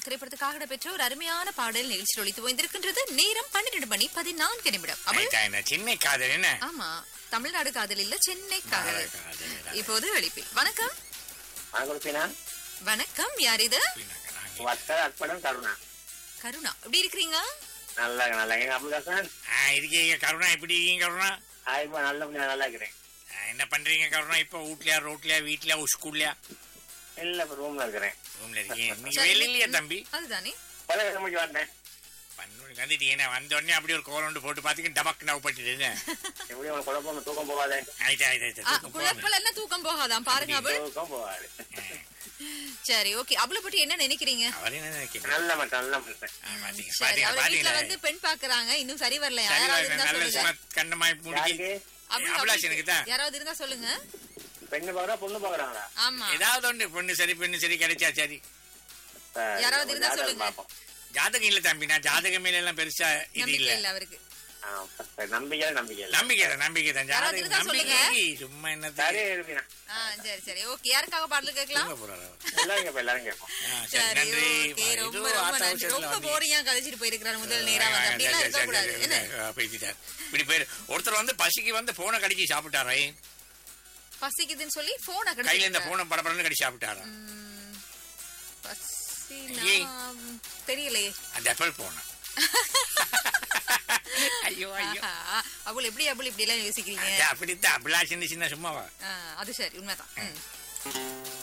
திரைப்படத்துக்காக பெற்ற ஒரு அருமையான பாடல் நிகழ்ச்சி ஒழித்து வைத்திருக்கின்றது நேரம் பன்னிரண்டு மணி பதினான்கு நிமிடம் அவள் ஆயிட்டா, என்ன சின்ன காதல் என்ன ஆமா தமிழ்நாடு காதல் இல்ல சென்னை காதல் காதல், காதல். இப்போது அழைப்பில் வணக்கம் கொடுப்பினா வணக்கம் யார் இது பின்னாங்க, நாங்க. வத்தல் அற்படம் கருணா கருணா எப்படி இருக்கிறீங்க நல்லா நல்லா எங்க அப்துல்லாசன் ஆ, இருக்கீங்க கருணா எப்படி இருக்கீங்க கருணா ஆயிப்பா நல்ல நல்லா இருக்கிறேன் ஆ, என்ன பண்றீங்க கருணா இப்ப வீட்லயா ரோட்லயா வீட்லயா ஸ்கூல்லயா இல்ல இப்ப ரூம்ல இருக்கிறேன் ரூம்ல இருக்கீங்க நீங்க சரி, வெளியிலயா தம்பி அதுதானே பல கிளம்பிக்கு வந்தேன் பன்னெண்டு வந்துட்டீங்க வந்த உடனே அப்படி ஒரு கோல் ஒன்று போட்டு பாத்தீங்க டபக் நவ் பட்டுட்டு எப்படி உனக்கு குழப்பம் தூக்கம் போகாதே ஆயிட்டா ஆயிட்டா ஆயிட்டா, ஆ, தூக்கம் போகாம. குழப்பல என்ன தூக்கம் போகாதான் பாருங்க அவள் தூக்கம் போகாது சரி ஓகே அவளை பற்றி என்ன நினைக்கிறீங்க அவர் என்ன நினைக்கிறீங்க நல்ல மனுஷன் நல்ல மனுஷன் ஆ, பாத்தீங்க சரி பாத்தீங்க அவளை வீட்டுல பாத்தீங்களா வந்து பெண் பாக்குறாங்க இன்னும் சரி வரல சரி, யாராவது இருந்தா நல்ல சொல்லுங்க சும்மா கண்ணமாய் முடிக்கி யாருக்கு அபுல், அபிலாஷ் எனக்கு தான் யாராவது இருந்தா சொல்லுங்க பெண்ணு பாக்குறா பொண்ணு பாக்குறாங்களா ஆமா ஏதாவது ஒன்று பொண்ணு சரி பெண்ணு சரி கிடைச்சா சரி சரி, யாராவது இருந்தா ஜாதகம் சொல்லுங்க. பார்ப்போம். ஜாதகம் இல்ல தம்பி நான் ஜாதகம் மேல எல்லாம் பெருசா இது நம்பிக்கை இல்ல இல்ல அவருக்கு ஆ, சரி, நம்பிக்கை நம்பிக்கை இல்ல நம்பிக்கை தான் நம்பிக்கை தான் யாராவது ஜாதகம் இருந்தா நம்பிக்கை சொல்லுங்க. சும்மா சரி என்னது இருப்பீனா ஆ சரி சரி ஓகே யாருக்காக பாடல் கேட்கலாம் தூங்க போறாரு அவர். எல்லாரும் கேட்போம் எல்லாரும் கேட்போம் ஆ, சரி சரி நன்றி ஓகே ஏதோ ரொம்ப ரொம்ப ஆத்த நன்றி அவசரத்துல ரொம்ப வந்தீங்க. போரியா கழிச்சிட்டு போயிருக்கிறார் முதல் நேரா ஆ, வந்து சரி, அப்படிலாம் சரி, இருக்க சரி, கூடாது சரி, என்ன ஆ, போயிட்டார். இப்படி போயிரு ஒருத்தர் வந்து பசிக்கு வந்து போனை கடிச்சு சாப்பிட்டாரே பசிக்குதுன்னு சொல்லி போனை கையில இந்த கிடைச்சு போனை படப்படன்னு கடிச்சு சாப்பிட்டாரா பசினா ஏய். தெரியலையே அந்த அப்பல் போன ஐயோ ஐயோ ஆஹா, அபுல் எப்படி அபுல் இப்படி எல்லாம் யோசிக்கிறீங்க அது அப்படித்தான் அபிலாஷ் சின்ன சும்மாவா ஆ, அது சரி உண்மைதான் ம்.